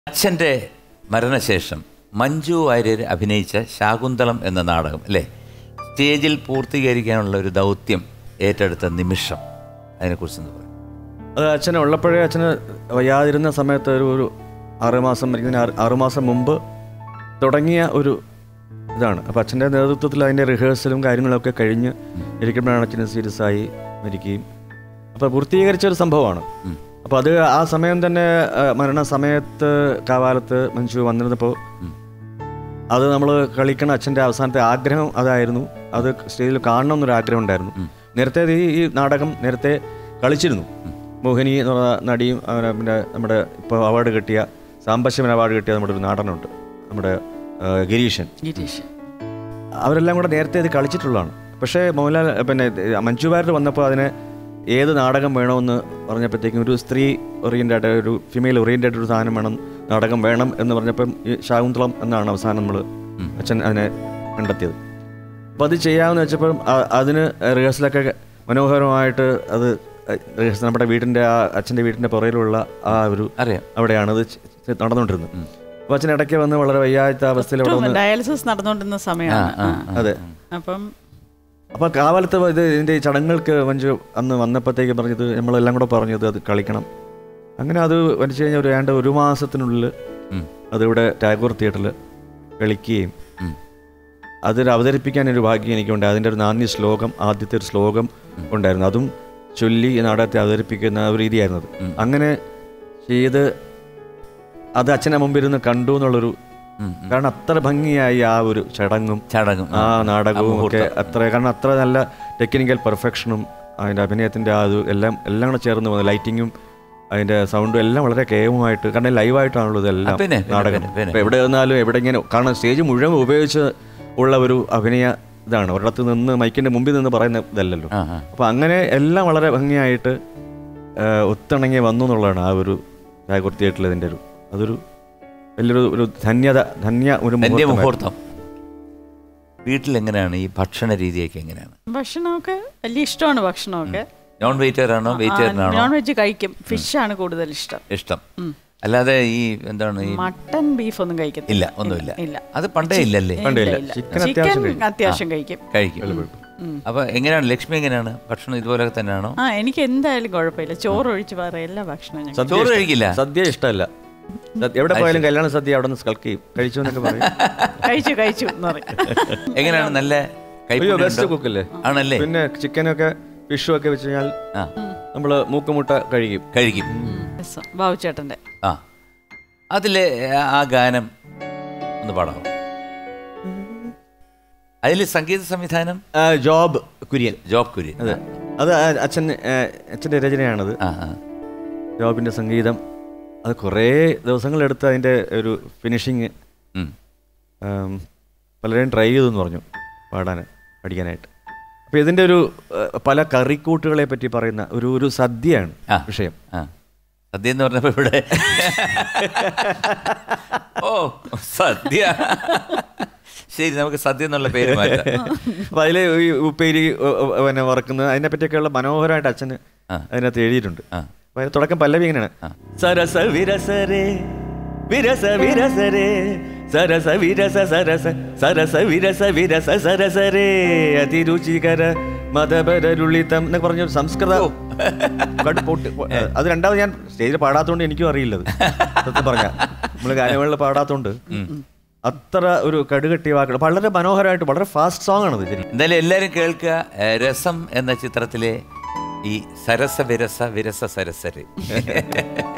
അച്ഛൻ്റെ മരണശേഷം മഞ്ജു വാര്യർ അഭിനയിച്ച ശാകുന്തളം എന്ന നാടകം അല്ലേ സ്റ്റേജിൽ പൂർത്തീകരിക്കാനുള്ള ഒരു ദൗത്യം ഏറ്റെടുത്ത നിമിഷം അതിനെക്കുറിച്ച് ഒന്ന് പറയും അത് അച്ഛന് ഉള്ളപ്പോഴേ അച്ഛന് വയ്യാതിരുന്ന സമയത്ത് ഒരു ഒരു ആറുമാസം മരിക്കുന്നതിന് ആറ് ആറുമാസം മുമ്പ് തുടങ്ങിയ ഒരു ഇതാണ് അപ്പോൾ അച്ഛൻ്റെ നേതൃത്വത്തിൽ അതിൻ്റെ റിഹേഴ്സലും കാര്യങ്ങളൊക്കെ കഴിഞ്ഞ് ഇരിക്കുമ്പോഴാണ് അച്ഛന് സീരിയസ് ആയി മരിക്കുകയും അപ്പോൾ പൂർത്തീകരിച്ച ഒരു സംഭവമാണ് അപ്പോൾ അത് ആ സമയം തന്നെ ആ, മരണ സമയത്ത് കാവാലത്ത് മഞ്ജു വന്നിരുന്നപ്പോൾ അത് നമ്മൾ കളിക്കണ അച്ഛൻ്റെ അവസാനത്തെ ആഗ്രഹം അതായിരുന്നു അത് സ്റ്റേജിൽ കാണണം എന്നൊരു ആഗ്രഹം ഉണ്ടായിരുന്നു നേരത്തെ ഈ ഈ നാടകം നേരത്തെ കളിച്ചിരുന്നു മോഹിനി എന്ന് പറഞ്ഞ നടിയും അവനെ പിന്നെ നമ്മുടെ ഇപ്പോൾ അവാർഡ് കിട്ടിയ സാമ്പശിവൻ അവാർഡ് കിട്ടിയ നമ്മുടെ ഒരു നാടനുണ്ട് നമ്മുടെ ആ, ഗിരീഷൻ ഗിരീഷ് അവരെല്ലാം കൂടെ നേരത്തെ ഇത് കളിച്ചിട്ടുള്ളതാണ് പക്ഷേ മോഹൻലാൽ പിന്നെ മഞ്ജു വാര്യർ വന്നപ്പോൾ അതിനെ ഏത് നാടകം വേണമെന്ന് പറഞ്ഞപ്പോഴത്തേക്കും ഒരു സ്ത്രീ ഓറിയൻറ്റഡ് ഒരു ഫിമെയിൽ ഓറിയൻറ്റഡ് ഒരു സാധനം വേണം നാടകം വേണം എന്ന് പറഞ്ഞപ്പം ഈ ശാകുന്തളം എന്നാണ് അവസാനം നമ്മൾ അച്ഛൻ അതിനെ കണ്ടെത്തിയത് അപ്പോൾ അത് ചെയ്യാമെന്ന് വെച്ചപ്പം അ- അതിന് റിഹേഴ്സലൊക്കെ മനോഹരമായിട്ട് അത് റിഹേഴ്സൽ നമ്മുടെ വീടിൻ്റെ ആ അച്ഛൻ്റെ വീടിൻ്റെ പുറയിലുള്ള ആ ഒരു അറിയാം അവിടെയാണ് അത് ചെ- നടന്നുകൊണ്ടിരുന്നത് അപ്പോൾ അച്ഛൻ ഇടയ്ക്ക് വന്ന് വളരെ വയ്യാത്ത അവസ്ഥയിൽ അവിടെ വന്ന് ഡയാലിസിസ് നടന്നുകൊണ്ടിരുന്ന സമയമാണ് ആ. അതെ അപ്പം അപ്പോൾ കാവാലത്ത് ഇത് ഇതിൻ്റെ ഈ ചടങ്ങുകൾക്ക് മഞ്ജു അന്ന് വന്നപ്പോഴത്തേക്ക് പറഞ്ഞത് നമ്മളെല്ലാം കൂടെ പറഞ്ഞത് അത് കളിക്കണം അങ്ങനെ അത് വലിച്ചു കഴിഞ്ഞാൽ ഒരു ഏണ്ട ഒരു മാസത്തിനുള്ളിൽ ഉം. അതിവിടെ ടാഗോർ തിയേറ്ററിൽ കളിക്കുകയും ഉം. അതിൽ അവതരിപ്പിക്കാൻ ഒരു ഭാഗ്യം എനിക്കുണ്ട് അതിൻ്റെ ഒരു നാന്ദി ശ്ലോകം ആദ്യത്തെ ഒരു ശ്ലോകം ഉണ്ടായിരുന്നു അതും ചൊല്ലി ഈ നാടകത്തെ അവതരിപ്പിക്കുന്ന ഒരു രീതിയായിരുന്നു അത് അങ്ങനെ ചെയ്ത് അത് അച്ഛനെ മുമ്പിരുന്ന് കണ്ടു എന്നുള്ളൊരു ഉം, കാരണം അത്ര ഭംഗിയായി ആ ഒരു ചടങ്ങും ചടങ്ങും ആ നാടകവും ഒക്കെ അത്ര കാരണം അത്ര നല്ല ടെക്നിക്കൽ പെർഫെക്ഷനും അതിൻ്റെ അഭിനയത്തിൻ്റെ ആ ഇത് എല്ലാം എല്ലാം കൂടെ ചേർന്ന് വന്നു ലൈറ്റിങ്ങും അതിൻ്റെ സൗണ്ടും എല്ലാം വളരെ കേവുമായിട്ട് കാരണം ലൈവായിട്ടാണല്ലോ ഇതെല്ലാം പിന്നെ, പിന്നെ, നാടകം പിന്നെ, പിന്നെ. ഇപ്പം എവിടെ നിന്നാലും എവിടെ ഇങ്ങനെ കാരണം സ്റ്റേജ് മുഴുവൻ ഉപയോഗിച്ച് ഉള്ള ഒരു അഭിനയ ഇതാണ് ഒരിടത്ത് നിന്ന് മൈക്കിൻ്റെ മുമ്പിൽ നിന്ന് പറയുന്ന ഇതല്ലല്ലോ ആ ആ അപ്പോൾ അങ്ങനെ എല്ലാം വളരെ ഭംഗിയായിട്ട് ആ, ഒത്തിണങ്ങി വന്നു എന്നുള്ളതാണ് ആ ഒരു ടാഗോർ തിയേറ്ററിൽ ഇതിൻ്റെ ഒരു അതൊരു വലിയൊരു ഒരു ധന്യത ധന്യ ഒരു എൻ്റെ മുഹൂർത്തമായിരുന്നു. മുഹൂർത്തം വീട്ടിൽ എങ്ങനെയാണ് ഈ ഭക്ഷണ രീതിയൊക്കെ എങ്ങനെയാണ് ഭക്ഷണമൊക്കെ വലിയ ഇഷ്ടമാണ് ഭക്ഷണമൊക്കെ നോൺ വെജിറ്റേറിയനാണോ വെജിറ്റേറിയനാണോ നോൺ വെജ് കഴിക്കും ഫിഷാണ് കൂടുതൽ ഇഷ്ടം ഇഷ്ടം അല്ലാതെ ഈ എന്താണ് ഈ മട്ടൺ ബീഫ് ഒന്നും കഴിക്കത്തില്ല ഇല്ല ഒന്നുമില്ല ഇല്ല അത് പണ്ടേ ഇല്ലല്ലേ പണ്ടേ ഇല്ല. ഇല്ല. ചിക്കൻ അത്യാവശ്യം ചിക്കൻ അത്യാവശ്യം കഴിക്കും കഴിക്കും അപ്പൊ എങ്ങനെയാണ് ലക്ഷ്മി എങ്ങനെയാണ് ഭക്ഷണം ഇതുപോലെ തന്നെയാണോ ആ എനിക്ക് എന്തായാലും കുഴപ്പമില്ല ചോറ് ഒഴിച്ച് വേറെ എല്ലാ ഭക്ഷണവും ഞാൻ സദ്യ ചോറ് ഇഷ്ട- കഴിക്കില്ല? സദ്യ ഇഷ്ടമല്ല സദ്യ- എവിടെ പോയാലും കല്യാണ സദ്യ അവിടെ നിന്ന് സ്കൾക്ക് ചെയ്യും കഴിച്ചു എന്നൊക്കെ പറയും കഴിച്ചു കഴിച്ചു എന്ന് പറയും എങ്ങനെയാണ് നല്ല അയ്യോ ബെസ്റ്റ് കൈപ്പുണ്യം കുക്കല്ലേ ആണല്ലേ പിന്നെ ചിക്കനൊക്കെ ഫിഷും ഒക്കെ വെച്ച് കഴിഞ്ഞാൽ ആ നമ്മൾ മൂക്കുമുട്ട കഴിക്കും കഴിക്കും രസം ബാബുചേട്ടൻ്റെ ആ അതിലെ ആ ഗാനം ഒന്ന് പാടാമോ അതിൽ സംഗീത സംവിധാനം ആ, ജോബ് കുര്യൻ ജോബ് കുര്യൻ അതെ അത് ആ അച്ഛൻ ആ, അച്ഛൻ്റെ രചനയാണത് ആ ആ ജോബിൻ്റെ സംഗീതം അത് കുറേ ദിവസങ്ങളെടുത്ത് അതിൻ്റെ ഒരു ഫിനിഷിങ് ഉം. പലരെയും ട്രൈ ചെയ്തെന്ന് പറഞ്ഞു പാടാൻ പഠിക്കാനായിട്ട് അപ്പോൾ ഇതിൻ്റെ ഒരു ആ, പല കറിക്കൂട്ടുകളെ പറ്റി പറയുന്ന ഒരു ഒരു സദ്യയാണ് ആ. വിഷയം ആ സദ്യ എന്ന് പറഞ്ഞപ്പോ ഇവിടെ ഓ സദ്യ ശരി നമുക്ക് സദ്യ എന്നുള്ള പേര് മാറ്റാം അപ്പോൾ അതിൽ ഈ ഉപ്പേരി ഉ- ഉ- പിന്നെ വറക്കുന്നത് അതിനെ പറ്റിയൊക്കെയുള്ള മനോഹരമായിട്ട് അച്ഛന് ആ. അതിനകത്ത് എഴുതിയിട്ടുണ്ട് ആ. അപ്പോൾ അതിന് തുടക്കം പല്ലവി ഇങ്ങനെയാണ് സരസ വിരസരേ വിരസ വിരസരേ സരസ വിരസ സരസ സരസ വിരസ വിരസ സരസരേ അതിരുചികര മതപരരുളിതം എന്നൊക്കെ പറഞ്ഞ ഒരു സംസ്കൃത കണ്ട് പൊട്ടി പൊ- അത് രണ്ടാമത് ഞാൻ സ്റ്റേജിൽ പാടാത്തോണ്ട് എനിക്കും അറിയില്ലത് സത്യം പറഞ്ഞ നമ്മൾ ഗാനങ്ങളിൽ പാടാത്തോണ്ട് അത്ര ഒരു കടുകെട്ടിയ വാക്കുകൾ വളരെ മനോഹരമായിട്ട് വളരെ ഫാസ്റ്റ് സോങ് ആണത് ശരി എന്തായാലും എല്ലാവരും കേൾക്കുക ഏ, രസം എന്ന ചിത്രത്തിലെ ഈ സരസ വിരസ വിരസ സരസര്